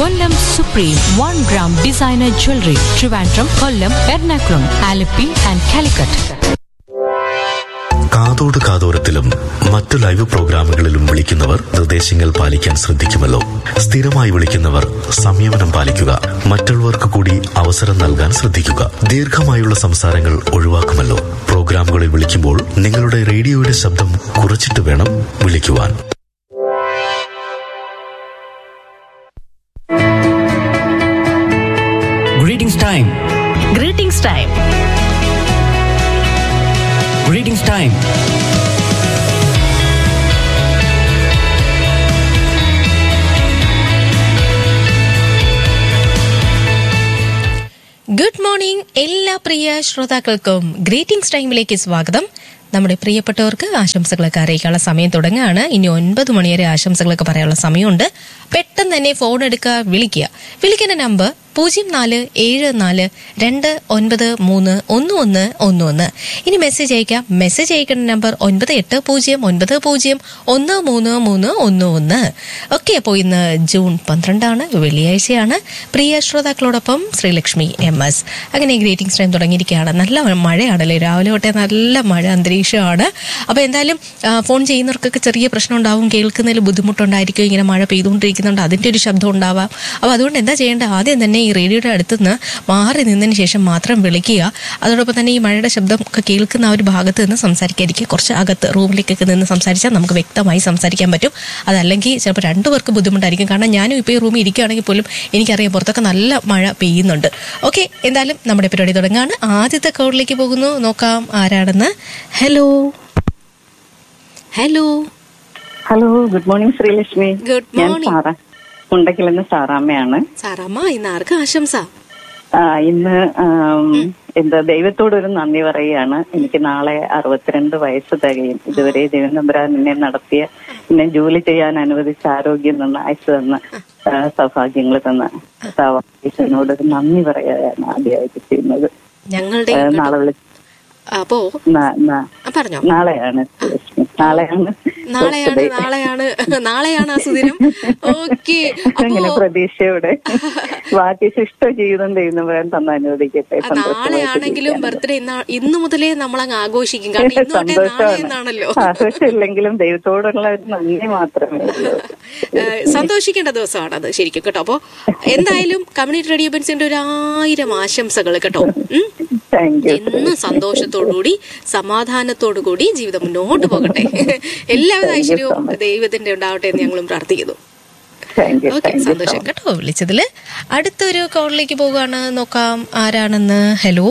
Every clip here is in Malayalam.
Kollam supreme one gram designer jewellery Trivandrum Kollam Ernakulam Alleppey and Calicut കാതോട് കാതോരത്തിലും മറ്റു ലൈവ് പ്രോഗ്രാമുകളിലും വിളിക്കുന്നവർ നിർദ്ദേശങ്ങൾ പാലിക്കാൻ ശ്രദ്ധിക്കുമല്ലോ സ്ഥിരമായി വിളിക്കുന്നവർ സംയമനം പാലിക്കുക മറ്റുള്ളവർക്ക് കൂടി അവസരം നൽകാൻ ശ്രദ്ധിക്കുക ദീർഘമായുള്ള സംസാരങ്ങൾ ഒഴിവാക്കുമല്ലോ പ്രോഗ്രാമുകളിൽ വിളിക്കുമ്പോൾ നിങ്ങളുടെ റേഡിയോയുടെ ശബ്ദം കുറച്ചിട്ട് വേണം വിളിക്കുവാൻ Greetings time. Greetings time Greetings time. Good morning എല്ലാ പ്രിയ ശ്രോതാക്കൾക്കും ഗ്രീറ്റിംഗ്സ് ടൈമിലേക്ക് സ്വാഗതം നമ്മുടെ പ്രിയപ്പെട്ടവർക്ക് ആശംസകളൊക്കെ അറിയിക്കാനുള്ള സമയം തുടങ്ങുകയാണ് ഇനി ഒൻപത് മണിവരെ ആശംസകളൊക്കെ പറയാനുള്ള സമയമുണ്ട് പെട്ടെന്ന് തന്നെ ഫോൺ എടുക്കുക വിളിക്കുക വിളിക്കേണ്ട നമ്പർ പൂജ്യം നാല് ഏഴ് നാല് രണ്ട് ഒൻപത് മൂന്ന് ഒന്ന് ഒന്ന് ഒന്ന് ഒന്ന് ഇനി മെസ്സേജ് അയക്കാം മെസ്സേജ് അയക്കേണ്ട നമ്പർ ഒൻപത് എട്ട് പൂജ്യം ഒൻപത് പൂജ്യം ഒന്ന് മൂന്ന് മൂന്ന് ഒന്ന് ഒന്ന് ഓക്കെ അപ്പോൾ ഇന്ന് ജൂൺ പന്ത്രണ്ടാണ് വെള്ളിയാഴ്ചയാണ് പ്രിയ ശ്രോതാക്കളോടൊപ്പം ശ്രീലക്ഷ്മി എം എസ് അങ്ങനെ ഗ്രീറ്റിംഗ്സ് ടൈം തുടങ്ങിയിരിക്കുകയാണ് നല്ല മഴയാണല്ലേ രാവിലെ തൊട്ടേ നല്ല മഴ അന്തരീക്ഷമാണ് അപ്പോൾ എന്തായാലും ആ, ഫോൺ ചെയ്യുന്നവർക്കൊക്കെ ചെറിയ പ്രശ്നം ഉണ്ടാവും കേൾക്കുന്നതിൽ ബുദ്ധിമുട്ടുണ്ടായിരിക്കും ഇങ്ങനെ മഴ പെയ്തുകൊണ്ടിരിക്കുന്നുണ്ട് അതിൻ്റെ ഒരു ശബ്ദം ഉണ്ടാവാം അപ്പോൾ അതുകൊണ്ട് എന്താ ചെയ്യേണ്ടത് ആദ്യം തന്നെ ഈ റേഡിയോയുടെ അടുത്തുനിന്ന് മാറി നിന്നതിന് ശേഷം മാത്രം വിളിക്കുക അതോടൊപ്പം തന്നെ ഈ മഴയുടെ ശബ്ദം ഒക്കെ കേൾക്കുന്ന ആ ഒരു ഭാഗത്ത് നിന്ന് സംസാരിക്കാതിരിക്കുക കുറച്ച് അകത്ത് റൂമിലേക്കൊക്കെ നിന്ന് സംസാരിച്ചാൽ നമുക്ക് വ്യക്തമായി സംസാരിക്കാൻ പറ്റും അതല്ലെങ്കിൽ ചിലപ്പോൾ രണ്ടുപേർക്ക് ബുദ്ധിമുട്ടായിരിക്കും കാരണം ഞാനും ഇപ്പോൾ ഈ റൂമിൽ ഇരിക്കുകയാണെങ്കിൽ പോലും എനിക്കറിയാം പുറത്തൊക്കെ നല്ല മഴ പെയ്യുന്നുണ്ട് ഓക്കെ എന്തായാലും നമ്മുടെ പരിപാടി തുടങ്ങാണ് ആദ്യത്തെ കോളിലേക്ക് പോകുന്നു നോക്കാം ആരാണെന്ന് hello hello hello good morning Sreelakshmi Good ഞാൻ morning. സാറ ഉണ്ടക്കിലെന്ന് സാറാമ്മയാണ് സാറമ്മ ഇന്ന് ആർക്ക് ആശംസ ആ, ഇന്ന് ആം, എന്താ ദൈവത്തോടൊരു നന്ദി പറയുകയാണ് എനിക്ക് നാളെ അറുപത്തിരണ്ട് വയസ്സ് തികയും ഇതുവരെ ദൈവം തമ്പുരാൻ എന്നെ നടത്തിയ എന്നെ ജോലി ചെയ്യാൻ അനുവദിച്ച ആരോഗ്യം തന്ന ആയുസ് തന്ന ആ, സൗഭാഗ്യങ്ങൾ തന്ന കർത്താവിനോട് ഒരു നന്ദി പറയുകയാണ് ആദ്യമായിട്ട് ചെയ്യുന്നത് ഞങ്ങളുടെ ആ, നാളെ വിളി അപ്പോ നാ- നാ- ആ, പറഞ്ഞോ നാളെയാണ് ശ്രീലക്ഷ്മി നാളെയാണ് നാളെയാണ് birthday. നാളെയാണ് നാളെയാണ് ആ സുദിനം ഓക്കെ അങ്ങനെ അപ്പോ പ്രതീക്ഷയോടെ ബാക്കി ശിഷ്ട ജീവിതം ചെയ്യുന്നവരെ തന്നെ അനുവദിക്കട്ടെ ആ, നാളെയാണെങ്കിലും ബർത്ത്ഡേ ഇന്ന് മുതലേ നമ്മൾ അങ്ങ് ആഘോഷിക്കും കാരണം ഇന്ന് തൊട്ടേ നാളെ സന്തോഷമാണ് എന്നാണല്ലോ ആഘോഷമില്ലെങ്കിലും ദൈവത്തോടുള്ള ഒരു നന്ദി മാത്രമേ ഉള്ളൂ ഏഹ്, സന്തോഷിക്കേണ്ട ദിവസമാണ് അത് ശരിക്കും കേട്ടോ അപ്പോ എന്തായാലും കമ്മ്യൂണിറ്റി റേഡിയോ ബെൻസിന്റെ ഒരു ആയിരം ആശംസകൾ കേട്ടോ ഉം. താങ്ക് യു എന്നും സന്തോഷത്തോടുകൂടി സമാധാനത്തോടുകൂടി ജീവിതം മുന്നോട്ട് പോകട്ടെ എല്ലാവിധ ഐശ്വര്യവും ദൈവത്തിന്റെ ഉണ്ടാവട്ടെ എന്ന് ഞങ്ങളും പ്രാർത്ഥിക്കുന്നു thank you okay thank you സന്തോഷം കേട്ടോ വിളിച്ചതില് അടുത്തൊരു കോളിലേക്ക് പോവുകയാണ് നോക്കാം ആരാണെന്ന് ഹലോ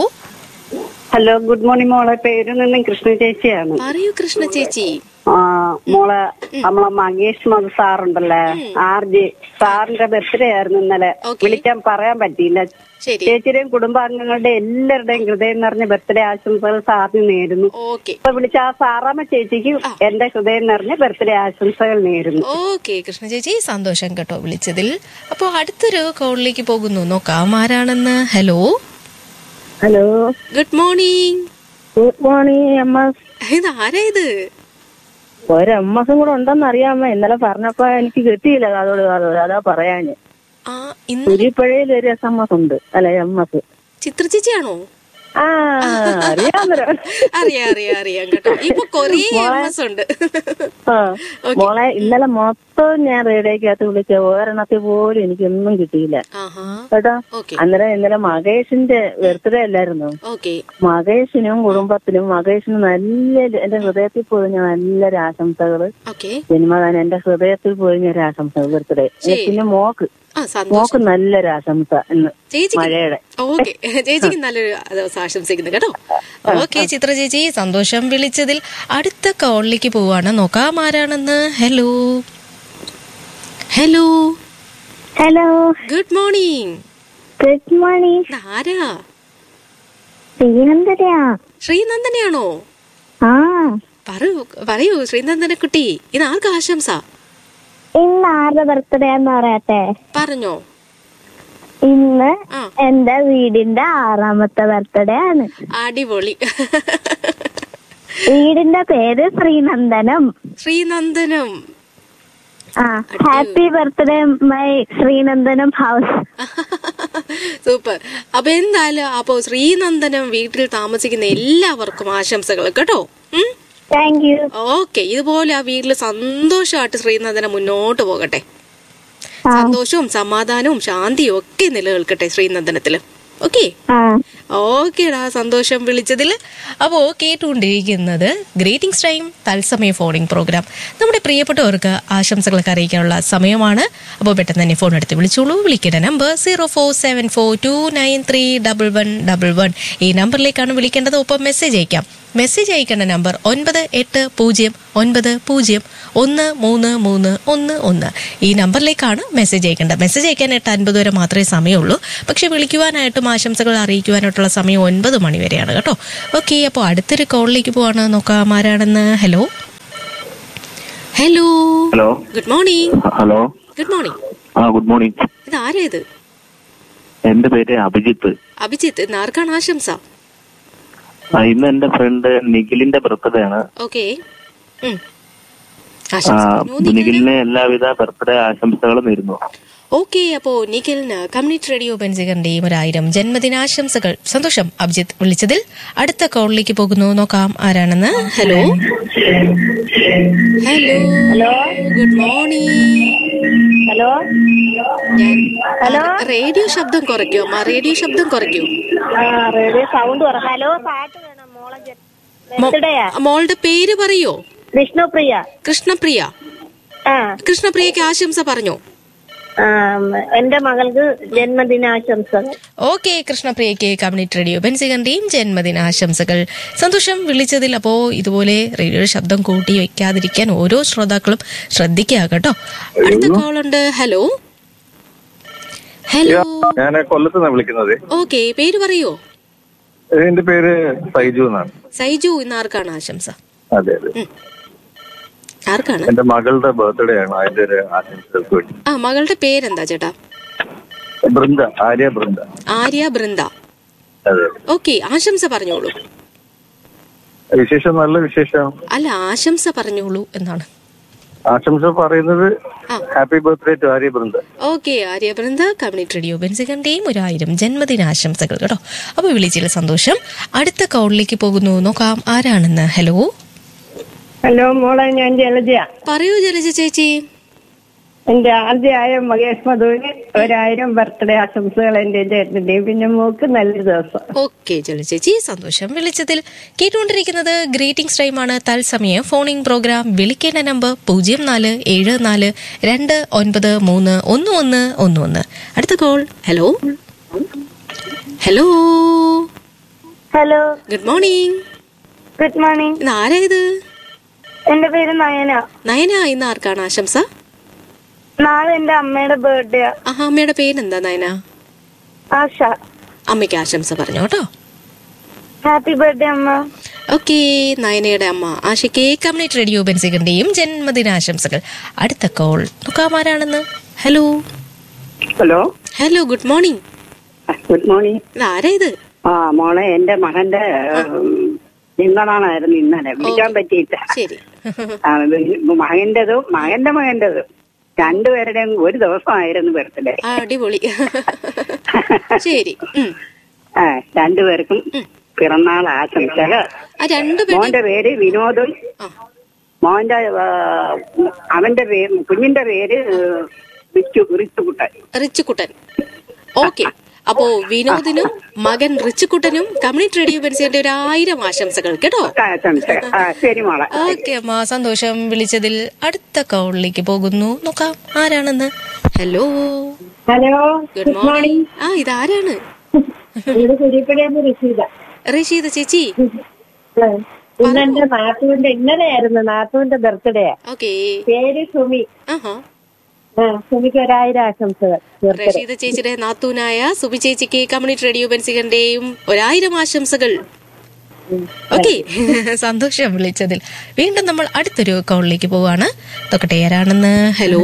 ഹലോ ഗുഡ് മോർണിംഗ് മോളെ പേര് നിന്നും കൃഷ്ണ ചേച്ചിയാണ് പറയൂ കൃഷ്ണ ചേച്ചി ആ മോളെ നമ്മളെ മഹേഷ് മധു സാറുണ്ടല്ലേ ആർ ജെ സാറിന്റെ ബർത്ത്ഡേ ആയിരുന്നു ഇന്നലെ Okay. വിളിക്കാൻ പറയാൻ പറ്റിയില്ല ശരി ചേച്ചിയുടെയും കുടുംബാംഗങ്ങളുടെ എല്ലാവരുടെയും ഹൃദയം നിറഞ്ഞ ബർത്ത്ഡേ ആശംസകൾ സാറിന് നേരുന്നു ഓക്കെ ഇപ്പൊ വിളിച്ച ആ സാറാമ്മ ചേച്ചിക്ക് എന്റെ ഹൃദയം നിറഞ്ഞ ബർത്ത്ഡേ ആശംസകൾ നേരുന്നു ഓക്കെ കൃഷ്ണ ചേച്ചി സന്തോഷം കേട്ടോ വിളിച്ചതിൽ അപ്പോ അടുത്തൊരു കോളിലേക്ക് പോകുന്നു നോക്കാം ആരാണെന്ന് hello hello good morning good morning M S ഇത് ആരാ ഇത് ഒരു എം എസും കൂടെ ഉണ്ടെന്ന് അറിയാമോ ഇന്നലെ പറഞ്ഞപ്പോ എനിക്ക് കിട്ടിയില്ല അതോട് അതാ പറയാന് ആ ഇന്ന് കുരിപ്പഴയിൽ ഒരു എസ് എം എസ് ഉണ്ട് അല്ല എം എസ് ചിത്ര ചേച്ചിയാണോ ആ അറിയാമല്ലോ അറിയാം അറിയാം അറിയാം കേട്ടോ ഇപ്പൊ കൊറേ എം എസ് ഉണ്ട് ആ, മോളെ ഇന്നലെ മൊത്തം ഞാൻ റേഡിയോക്കകത്ത് വിളിച്ച ഒരെണ്ണത്തിൽ പോലും എനിക്കൊന്നും കിട്ടിയില്ല ആഹാ കേട്ടോ ഓക്കെ അന്നേരം ഇന്നലെ മകേഷിന്റെ ബർത്ത്ഡേ അല്ലായിരുന്നു ഓക്കെ മകേഷിനും കുടുംബത്തിനും മകേഷിനും നല്ല എന്റെ ഹൃദയത്തിൽ പൊതിഞ്ഞ നല്ലൊരു ആശംസകള് ഓക്കെ ജന്മദാനം എന്റെ ഹൃദയത്തിൽ പൊതിഞ്ഞ ഒരു ആശംസ ബർത്ത്ഡേ ശരി. പിന്നെ മോക്ക് ആ സന്തോഷം മോക്ക് നല്ലൊരു ആശംസ ഇന്ന് ചേച്ചിക്ക് മഴയുടെ ഓക്കെ ചേച്ചിക്ക് നല്ലൊരു ദിവസം ആശംസിക്കുന്നു കേട്ടോ ഓക്കെ ചിത്ര ചേച്ചി സന്തോഷം വിളിച്ചതിൽ അടുത്ത കോളിലേക്ക് പോവാണ് നോക്കാം ആരാണെന്ന് hello hello hello good morning good morning ആരാ ശ്രീനന്ദനയാ ശ്രീനന്ദനെയാണോ ആ പറയൂ പറയൂ ശ്രീനന്ദന കുട്ടി ഇത് ആർക്ക് ആശംസ ഇന്ന് ആരുടെ ബർത്ത്ഡേ എന്ന് പറയട്ടെ പറഞ്ഞോ ഇന്ന് ആ. എന്റെ വീടിന്റെ ആറാമത്തെ ബർത്ത്ഡേ ആണ് അടിപൊളി വീടിന്റെ പേര് ശ്രീനന്ദനം ശ്രീനന്ദനം ആ happy birthday my Sreenandanam house super അപ്പൊ എന്തായാലും അപ്പോ ശ്രീനന്ദനം വീട്ടിൽ താമസിക്കുന്ന എല്ലാവർക്കും ആശംസകൾ കേട്ടോ ഉം താങ്ക് യു ഓക്കെ ഇതുപോലെ ആ വീട്ടിൽ സന്തോഷമായിട്ട് ശ്രീനന്ദനം മുന്നോട്ട് പോകട്ടെ സന്തോഷവും സമാധാനവും ശാന്തിയും ഒക്കെ നിലനിൽക്കട്ടെ ശ്രീനന്ദനത്തില് ഓക്കെ ആ ഓക്കേടാ സന്തോഷം വിളിച്ചതിൽ അപ്പോൾ കേട്ടുകൊണ്ടിരിക്കുന്നത് ഗ്രീറ്റിംഗ്സ് ടൈം തത്സമയ ഫോണിംഗ് പ്രോഗ്രാം നമ്മുടെ പ്രിയപ്പെട്ടവർക്ക് ആശംസകളൊക്കെ അറിയിക്കാനുള്ള സമയമാണ് അപ്പോൾ പെട്ടെന്ന് തന്നെ ഫോൺ എടുത്ത് വിളിച്ചോളൂ വിളിക്കേണ്ട number zero four seven four two nine three double one double one ഈ നമ്പറിലേക്കാണ് വിളിക്കേണ്ടത് ഒപ്പം മെസ്സേജ് അയക്കാം മെസ്സേജ് അയക്കേണ്ട നമ്പർ ഒൻപത് എട്ട് പൂജ്യം ഒൻപത് പൂജ്യം ഒന്ന് മൂന്ന് മൂന്ന് ഒന്ന് ഒന്ന് ഈ നമ്പറിലേക്കാണ് മെസ്സേജ് അയക്കേണ്ടത് മെസ്സേജ് അയക്കാൻ എട്ട് അൻപത് വരെ മാത്രമേ സമയമുള്ളൂ പക്ഷെ വിളിക്കുവാനായിട്ടും ആശംസകൾ അറിയിക്കുവാനായിട്ടുള്ള സമയം ഒൻപത് മണി വരെയാണ് കേട്ടോ ഓക്കെ അപ്പോൾ അടുത്തൊരു കോളിലേക്ക് പോവാണ് നോക്കാം ആരാണെന്ന് hello hello hello good morning hello good morning ആ ഗുഡ് മോർണിംഗ് ഇത് ആരാ ഇത് എന്റെ പേര് അഭിജിത്ത് അഭിജിത്ത് ഇന്ന് ആർക്കാണ് ആശംസ ആ, ഇന്ന് എന്റെ ഫ്രണ്ട് നിഖിലിന്റെ ബർത്ത്ഡേ ആണ് ഓക്കെ ആ, നിഖിലിന് എല്ലാവിധ ബർത്ത്ഡേ ആശംസകളും നേരുന്നു ഓക്കെ അപ്പോ നിഖിലിന് കമ്മ്യൂണിറ്റി റേഡിയോ ബെൻസികറിന്റെയും ഒരായിരം ജന്മദിനാശംസകൾ സന്തോഷം അഭിജിത്ത് വിളിച്ചതിൽ അടുത്ത കോളിലേക്ക് പോകുന്നു നോക്കാം ആരാണെന്ന് hello hello good morning hello ഞാൻ ഹലോ? റേഡിയോ ശബ്ദം കുറയ്ക്കോ അമ്മ റേഡിയോ ശബ്ദം കുറയ്ക്കോ ആ റേഡിയോ സൗണ്ട് പറ ഹലോ പാട്ട് വേണം മോളെ ബർത്ത്ഡേയാ മോളുടെ പേര് പറയോ വിഷ്ണുപ്രിയ കൃഷ്ണപ്രിയ ആ കൃഷ്ണപ്രിയക്ക് ആശംസ പറഞ്ഞോ ആ, എന്റെ മകൾക്ക് ജന്മദിനാശംസകൾ ഓക്കെ കൃഷ്ണപ്രിയയ്ക്ക് കമ്മ്യൂണിറ്റി റേഡിയോ ബെൻസികറിന്റെയും ജന്മദിനാശംസകൾ സന്തോഷം വിളിച്ചതിൽ അപ്പോ ഇതുപോലെ റേഡിയോ ശബ്ദം കൂട്ടി വെക്കാതിരിക്കാൻ ഓരോ ശ്രോതാക്കളും ശ്രദ്ധിക്കുക കേട്ടോ അടുത്ത കോളുണ്ട് ഹലോ ഹലോ ഞാൻ കൊല്ലത്ത് നിന്നാണ് വിളിക്കുന്നത് ഓക്കെ പേര് പറയോ എന്റെ പേര് സൈജു എന്നാണ് സൈജു ഇന്ന് ആർക്കാണ് ആശംസ അതെ അതെ ആർക്കാണ് എന്റെ മകളുടെ ബർത്ത്ഡേ ആണ് അതിന്റെ ഒരു ആശംസകൾക്ക് വേണ്ടി ആ മകളുടെ പേരെന്താ ചേട്ടാ ബൃന്ദ ആര്യ ബൃന്ദ ആര്യ ബൃന്ദ അതെ ഓക്കെ ആശംസ പറഞ്ഞോളൂ വിശേഷം നല്ല വിശേഷം അല്ല ആശംസ പറഞ്ഞോളൂ എന്നാണ് ആശംസ പറയുന്നത് happy birthday to Arya Brinda okay Arya Brinda community radio ബെൻസികറിന്റെയും ഒരായിരം ജന്മദിനാശംസകൾ കേട്ടോ അപ്പൊ വിളിച്ചതിൽ സന്തോഷം അടുത്ത കോളിലേക്ക് പോകുന്നു നോക്കാം ആരാണെന്ന് ഹലോ ഹലോ മോളെ ഞാൻ ജലജയ പറയൂ ജലജ ചേച്ചി എന്റെ ആദ്യമായ മകേഷ് മധുവിന് ഒരായിരം ബർത്ത്ഡേ ആശംസകൾ എന്റെ ചേട്ടന്റെയും പിന്നെ മോക്ക് നല്ലൊരു ദിവസം ഓക്കെ ജലജ ചേച്ചി സന്തോഷം വിളിച്ചതിൽ കേട്ടുകൊണ്ടിരിക്കുന്നത് ഗ്രീറ്റിംഗ്സ് ടൈമാണ് തത്സമയം ഫോണിംഗ് പ്രോഗ്രാം വിളിക്കേണ്ട നമ്പർ പൂജ്യം നാല് ഏഴ് നാല് രണ്ട് ഒൻപത് മൂന്ന് ഒന്ന് ഒന്ന് ഒന്ന് ഒന്ന് അടുത്ത call hello hello hello good morning good morning ഇന്ന് ആരാ ഇത് എന്റെ പേര് നയന നയന ഇന്ന് ആർക്കാണ് ആശംസ നാളെ എന്റെ അമ്മയുടെ ബർത്ത്ഡേ ആ അമ്മയുടെ പേരെന്താ നയന ആശ അമ്മയ്ക്ക് ആശംസ പറഞ്ഞു കേട്ടോ ഹാപ്പി ബർത്ത്ഡേ അമ്മ ഓക്കെ നയനയുടെ അമ്മ ആശയ്ക്ക് കമ്മ്യൂണിറ്റി റേഡിയോ ബെൻസികറിന്റെയും ജന്മദിനാശംസകൾ അടുത്ത കോൾ നോക്കാമാരാണെന്ന് hello hello hello good morning good morning ഇത് ആരാ ഇത് ആ മോളെ എന്റെ മകന്റെ നിങ്ങളാണായിരുന്നു ഇന്നലെ വിളിക്കാൻ പറ്റിയില്ല ശരി ആ, ഇത് മകന്റെതും മകന്റെ മകന്റെതും രണ്ടുപേരുടെയും ഒരു ദിവസമായിരുന്നു ബർത്ത്ഡേ ആ, അടിപൊളി ശരി ഉം. ആ രണ്ടുപേർക്കും പിറന്നാൾ ആശംസകൾ ആ രണ്ടുപേരും മോന്റെ പേര് വിനോദും മോന്റെ ആ, അവന്റെ പേര് കുഞ്ഞിന്റെ പേര് റിച്ചു റിച്ചുകുട്ടൻ റിച്ചുകുട്ടൻ ഓക്കെ അപ്പോ വിനോദിനും മകൻ റിച്ചുകുട്ടനും കമ്മ്യൂണിറ്റി റേഡിയോ ബെൻസിന്റെ ഒരു ആയിരം ആശംസകൾ കേട്ടോ ആശംസകൾ ആ ശരി മോളെ ഓക്കെ അമ്മ സന്തോഷം വിളിച്ചതിൽ അടുത്ത കോളിലേക്ക് പോകുന്നു നോക്കാം ആരാണെന്ന് ഹലോ ഹലോ ഗുഡ് മോർണിംഗ് ആ ഇതാരാണ് ഇവിടെ കുരിപ്പടിയെന്ന് ഋഷിത റഷീദ ചേച്ചി ഇന്ന് എന്റെ നാത്തുവിന്റെ ഇന്നലെയായിരുന്നു നാത്തുവിന്റെ ബർത്ത്ഡേ ഓക്കെ പേര് സുമി ആഹാ ആ സുമിക്ക് ഒരായിരം ആശംസകൾ ബർത്ത്ഡേ റഷീദ ചേച്ചിയുടെ നാത്തൂനായ സുബി ചേച്ചിക്ക് കമ്മ്യൂണിറ്റി റേഡിയോ ബെൻസികറിന്റെയും ഒരായിരം ആശംസകൾ ഓക്കെ സന്തോഷം വിളിച്ചതിൽ വീണ്ടും നമ്മൾ അടുത്തൊരു കോളിലേക്ക് പോവാണ് തൊക്കട്ടെ ആരാണെന്ന് hello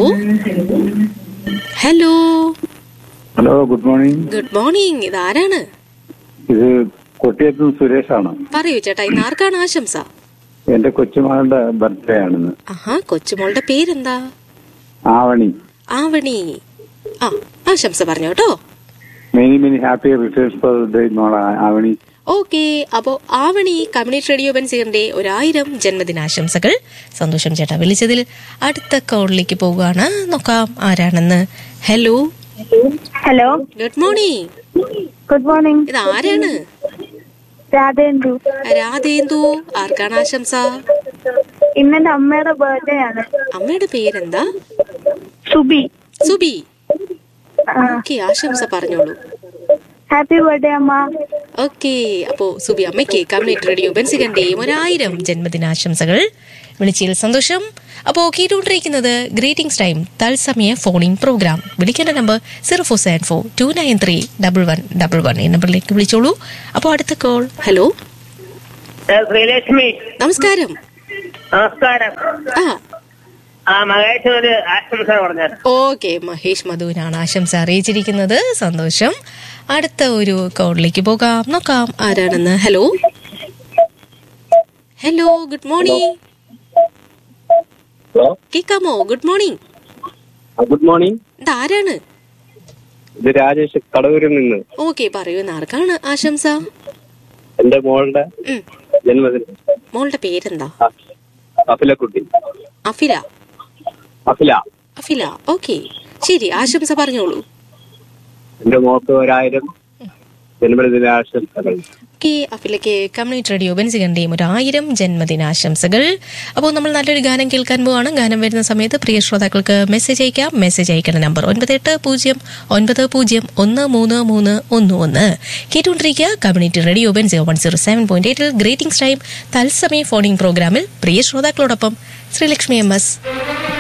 hello hello good morning good morning ഇതാരാണ് ഇത് കൊട്ടിയത്ത് സുരേഷാണ് പറയൂ ചേട്ടാ ഇന്ന് ആർക്കാണ് ആശംസ എന്റെ കൊച്ചുമകളുടെ ബർത്ത്ഡേ ആണെന്ന് ആഹാ കൊച്ചുമോളുടെ പേരെന്താ ആവണി ആവണി ആ ആശംസ പറഞ്ഞു കേട്ടോ many many happy returns for day മോളെ ആവണി ഓക്കെ അപ്പോ ആവണി കമ്മ്യൂണിറ്റി റേഡിയോ ബൻസീറിന്റെ ഒരായിരം ജന്മദിനാശംസകൾ സന്തോഷം ചേട്ടാ വിളിച്ചതിൽ അടുത്ത കോളിലേക്ക് പോവുകയാണ് നോക്കാം ആരാണെന്ന് hello hello good morning good morning ഇത് ആരാണ് രാധേന്ദു രാധേന്ദു ആർക്കാണ് ആശംസ ഇന്നെന്റെ അമ്മയുടെ ബർത്ത്ഡേ ആണ് അമ്മയുടെ പേരെന്താ സുബി സുബി ഓക്കെ ആശംസ പറഞ്ഞോളൂ ഹാപ്പി ബർത്ത്ഡേ അമ്മ ഓക്കെ അപ്പോ സുബി അമ്മയ്ക്ക് കമ്മ്യൂണിറ്റി റേഡിയോ ബെൻസികന്റെയും ഒരായിരം ജന്മദിനാശംസകൾ വിളിച്ചതിൽ സന്തോഷം അപ്പോ കേട്ടുകൊണ്ടിരിക്കുന്നത് ഗ്രീറ്റിംഗ്സ് ടൈം തത്സമയ ഫോണിംഗ് പ്രോഗ്രാം വിളിക്കേണ്ട number zero four seven four two nine three double one double one ഈ നമ്പറിലേക്ക് വിളിച്ചോളൂ അപ്പോൾ അടുത്ത കോൾ ഹലോ ശ്രീലക്ഷ്മി നമസ്കാരം നമസ്കാരം ആ ആ മഹേഷ് ഒരു ആശംസ പറഞ്ഞത് ഓക്കെ മഹേഷ് മധുവിനാണ് ആശംസ അറിയിച്ചിരിക്കുന്നത് സന്തോഷം അടുത്ത ഒരു കോളിലേക്ക് പോകാം നോക്കാം ആരാണെന്ന് hello hello good morning hello കേക്കാമോ ഗുഡ് മോർണിംഗ് ഗുഡ് മോർണിംഗ് ഇതാരാണ് ഇത് രാജേഷ് കടവൂരിൽ നിന്ന് ഓക്കെ പറയൂ ഇന്ന് ആർക്കാണ് ആശംസ എന്റെ മോളുടെ ഉം. ജന്മദിനം മോളുടെ പേരെന്താ അഫിലക്കുട്ടി അഫില അഫില അഫില ഓക്കെ ശരി ആശംസ പറഞ്ഞോളൂ എന്റെ മോൾക്ക് ഒരായിരം ജന്മദിനാശംസകൾ ഓക്കെ അഫിലയ്ക്ക് കമ്മ്യൂണിറ്റി റേഡിയോ ബെൻസികന്റെയും ഒരു ആയിരം ജന്മദിനാശംസകൾ അപ്പോൾ നമ്മൾ നല്ലൊരു ഗാനം കേൾക്കാൻ പോവാണ് ഗാനം വരുന്ന സമയത്ത് പ്രിയ ശ്രോതാക്കൾക്ക് മെസ്സേജ് അയക്കാം മെസ്സേജ് അയക്കുന്ന നമ്പർ ഒൻപത് എട്ട് പൂജ്യം ഒൻപത് പൂജ്യം ഒന്ന് മൂന്ന് മൂന്ന് ഒന്ന് ഒന്ന് കേട്ടുകൊണ്ടിരിക്കുക community radio Benziger one zero seven point എയ്റ്റിൽ ഗ്രേറ്റിംഗ്സ് ടൈം തത്സമയ ഫോണിംഗ് പ്രോഗ്രാമിൽ പ്രിയ ശ്രോതാക്കളോടൊപ്പം ശ്രീലക്ഷ്മി എം എസ്